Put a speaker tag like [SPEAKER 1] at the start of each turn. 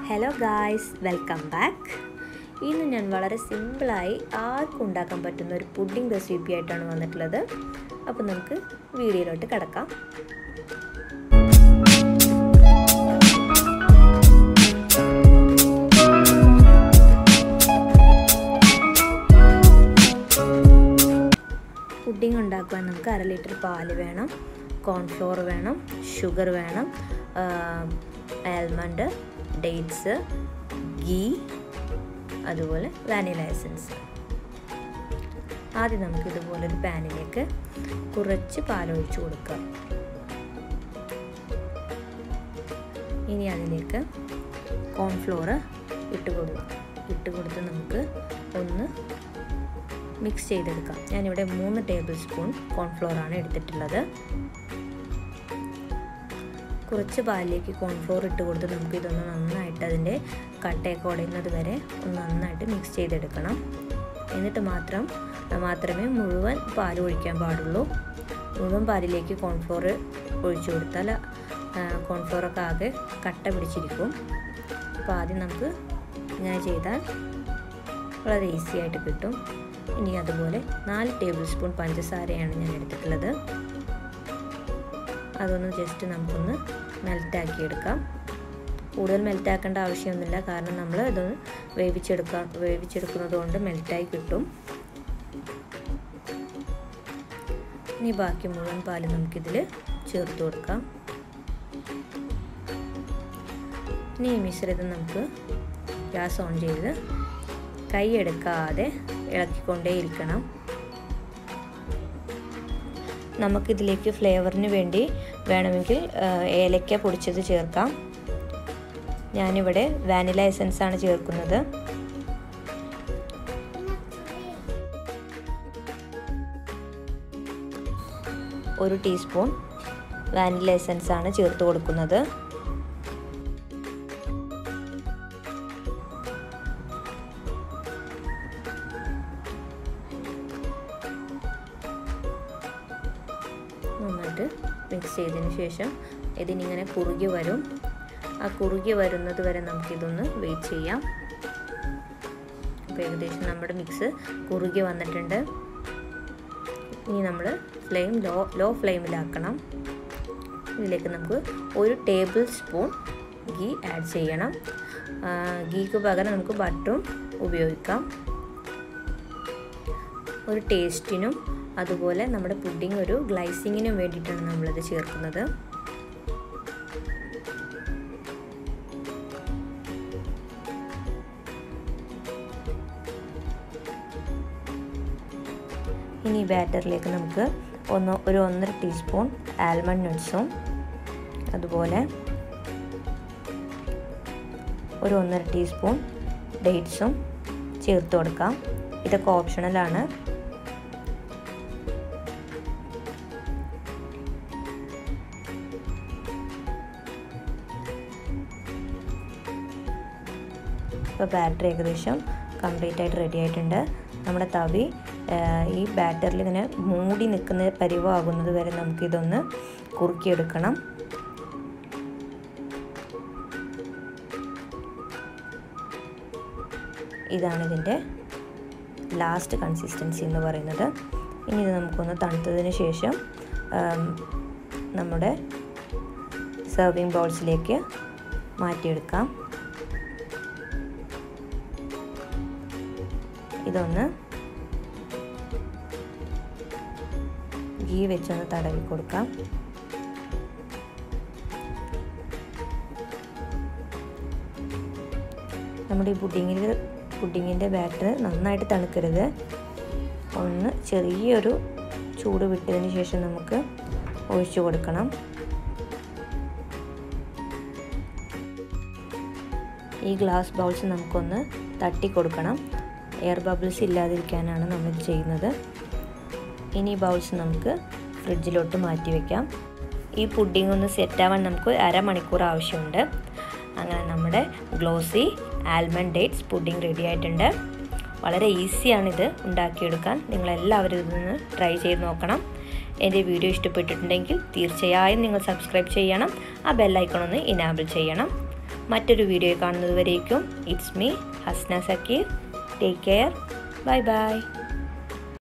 [SPEAKER 1] hello guys welcome back ഇന്ന് ഞാൻ വളരെ സിമ്പിളായി ആർക്കും ഉണ്ടാക്കാൻ പറ്റുന്ന ഒരു പുഡിംഗ് റെസിപ്പി ആയിട്ടാണ് വന്നിട്ടുള്ളത് അപ്പോൾ നമുക്ക് വീഡിയോയിലോട്ട് കിടക്കാം പുഡിംഗ് ഉണ്ടാക്കുവാൻ നമുക്ക് അര ലിറ്റർ പാല് വേണം കോൺഫ്ലോർ വേണം ഷുഗർ വേണം ആൽമണ്ട് ഡേറ്റ്സ് ഗീ അതുപോലെ വാനില എസൻസ് ആദ്യം നമുക്ക് ഇതുപോലൊരു പാനിലേക്ക് കുറച്ച് പാലൊഴിച്ച് കൊടുക്കാം ഇനി അതിലേക്ക് കോൺഫ്ലോർ ഇട്ട് കൊടുക്കും ഇട്ട് കൊടുത്ത് നമുക്ക് ഒന്ന് മിക്സ് ചെയ്തെടുക്കാം ഞാനിവിടെ മൂന്ന് ടേബിൾ സ്പൂൺ കോൺഫ്ലോർ ആണ് എടുത്തിട്ടുള്ളത് കുറച്ച് പാലിലേക്ക് കോൺഫ്ലോർ ഇട്ട് കൊടുത്ത് നമുക്ക് ഇതൊന്ന് നന്നായിട്ട് അതിൻ്റെ കട്ടയൊക്കെ ഉടയുന്നത് വരെ ഒന്ന് നന്നായിട്ട് മിക്സ് ചെയ്തെടുക്കണം എന്നിട്ട് മാത്രം മാത്രമേ മുഴുവൻ പാൽ ഒഴിക്കാൻ പാടുള്ളൂ മുഴുവൻ പാലിലേക്ക് കോൺഫ്ലോർ ഒഴിച്ചു കൊടുത്താൽ കോൺഫ്ലോറൊക്കെ ആകെ കട്ട പിടിച്ചിരിക്കും അപ്പോൾ ആദ്യം നമുക്ക് ഇങ്ങനെ ചെയ്താൽ വളരെ ഈസി ആയിട്ട് കിട്ടും ഇനി അതുപോലെ നാല് ടേബിൾ സ്പൂൺ പഞ്ചസാരയാണ് ഞാൻ എടുത്തിട്ടുള്ളത് അതൊന്ന് ജസ്റ്റ് നമുക്കൊന്ന് മെൽറ്റാക്കി എടുക്കാം കൂടുതൽ മെൽറ്റാക്കേണ്ട ആവശ്യമൊന്നുമില്ല കാരണം നമ്മൾ ഇതൊന്ന് വേവിച്ചെടുക്കാം വേവിച്ചെടുക്കുന്നത് കൊണ്ട് മെൽറ്റായി കിട്ടും ഇനി ബാക്കി മുഴുവൻ പാല് നമുക്കിതിൽ ചേർത്ത് കൊടുക്കാം ഇനി ഈ മിശ്രിതം നമുക്ക് ഗ്യാസ് ഓൺ ചെയ്ത് കൈ എടുക്കാതെ ഇളക്കിക്കൊണ്ടേയിരിക്കണം നമുക്കിതിലേക്ക് ഫ്ലേവറിന് വേണ്ടി വേണമെങ്കിൽ ഏലക്ക പൊടിച്ചത് ചേർക്കാം ഞാനിവിടെ വാനില എസൻസ് ആണ് ചേർക്കുന്നത് ഒരു ടീസ്പൂൺ വാനില എസൻസ് ആണ് ചേർത്ത് കൊടുക്കുന്നത് നന്നായിട്ട് മിക്സ് ചെയ്തതിന് ശേഷം ഇതിനിങ്ങനെ കുറുകി വരും ആ കുറുകി വരുന്നത് വരെ നമുക്കിതൊന്ന് വെയിറ്റ് ചെയ്യാം അപ്പോൾ ഏകദേശം നമ്മുടെ മിക്സ് കുറുകി വന്നിട്ടുണ്ട് ഇനി നമ്മൾ ഫ്ലെയിം ലോ ലോ ഫ്ലെയിമിലാക്കണം ഇതിലേക്ക് നമുക്ക് ഒരു ടേബിൾ സ്പൂൺ ഗീ ആഡ് ചെയ്യണം ഗീക്ക് പകരം നമുക്ക് ബട്ടറും ഉപയോഗിക്കാം ഒരു ടേസ്റ്റിനും അതുപോലെ നമ്മുടെ പുഡിംഗ് ഒരു ഗ്ലൈസിങ്ങിനും വേണ്ടിയിട്ടാണ് നമ്മളിത് ചേർക്കുന്നത് ഇനി ബാറ്ററിലേക്ക് നമുക്ക് ഒന്ന് ഒരു ഒന്നര ടീസ്പൂൺ ആൽമണ്ട് നട്ട്സും അതുപോലെ ഒരു ഒന്നര ടീസ്പൂൺ ഡേറ്റ്സും ചേർത്ത് കൊടുക്കാം ഇതൊക്കെ ഓപ്ഷണലാണ് ഇപ്പോൾ ബാറ്റർ ഏകദേശം കംപ്ലീറ്റ് ആയിട്ട് റെഡി ആയിട്ടുണ്ട് നമ്മുടെ തവി ഈ ബാറ്ററിൽ ഇങ്ങനെ മൂടി നിൽക്കുന്ന പരിവാകുന്നത് വരെ നമുക്കിതൊന്ന് കുറുക്കിയെടുക്കണം ഇതാണ് ഇതിൻ്റെ ലാസ്റ്റ് കൺസിസ്റ്റൻസി എന്ന് പറയുന്നത് ഇനി ഇത് നമുക്കൊന്ന് തണുത്തതിന് ശേഷം നമ്മുടെ സെർവിങ് ബൗൾസിലേക്ക് മാറ്റിയെടുക്കാം ഇതൊന്ന് ഗീ വെച്ചൊന്ന് തടവി കൊടുക്കാം നമ്മുടെ ഈ പുഡിങ്ങിൽ പുഡിങ്ങിൻ്റെ ബാറ്റർ നന്നായിട്ട് തണുക്കരുത് ഒന്ന് ചെറിയൊരു ചൂട് വിട്ടതിന് ശേഷം നമുക്ക് ഒഴിച്ചു കൊടുക്കണം ഈ ഗ്ലാസ് ബൗൾസ് നമുക്കൊന്ന് തട്ടി കൊടുക്കണം എയർ ബബിൾസ് ഇല്ലാതിരിക്കാനാണ് നമ്മൾ ചെയ്യുന്നത് ഇനി ബൗൾസ് നമുക്ക് ഫ്രിഡ്ജിലോട്ട് മാറ്റി വയ്ക്കാം ഈ പുഡിംഗ് ഒന്ന് സെറ്റാവാൻ നമുക്ക് അരമണിക്കൂർ ആവശ്യമുണ്ട് അങ്ങനെ നമ്മുടെ glossy almond dates pudding ready ആയിട്ടുണ്ട് വളരെ ഈസിയാണിത് ഉണ്ടാക്കിയെടുക്കാൻ നിങ്ങളെല്ലാവരും ഇതൊന്ന് ട്രൈ ചെയ്ത് നോക്കണം എൻ്റെ വീഡിയോ ഇഷ്ടപ്പെട്ടിട്ടുണ്ടെങ്കിൽ തീർച്ചയായും നിങ്ങൾ സബ്സ്ക്രൈബ് ചെയ്യണം ആ ബെല്ലൈക്കൺ ഒന്ന് ഇനാബിൾ ചെയ്യണം മറ്റൊരു വീഡിയോ കാണുന്നത് വരേക്കും it's me Hasna Zakir take care bye by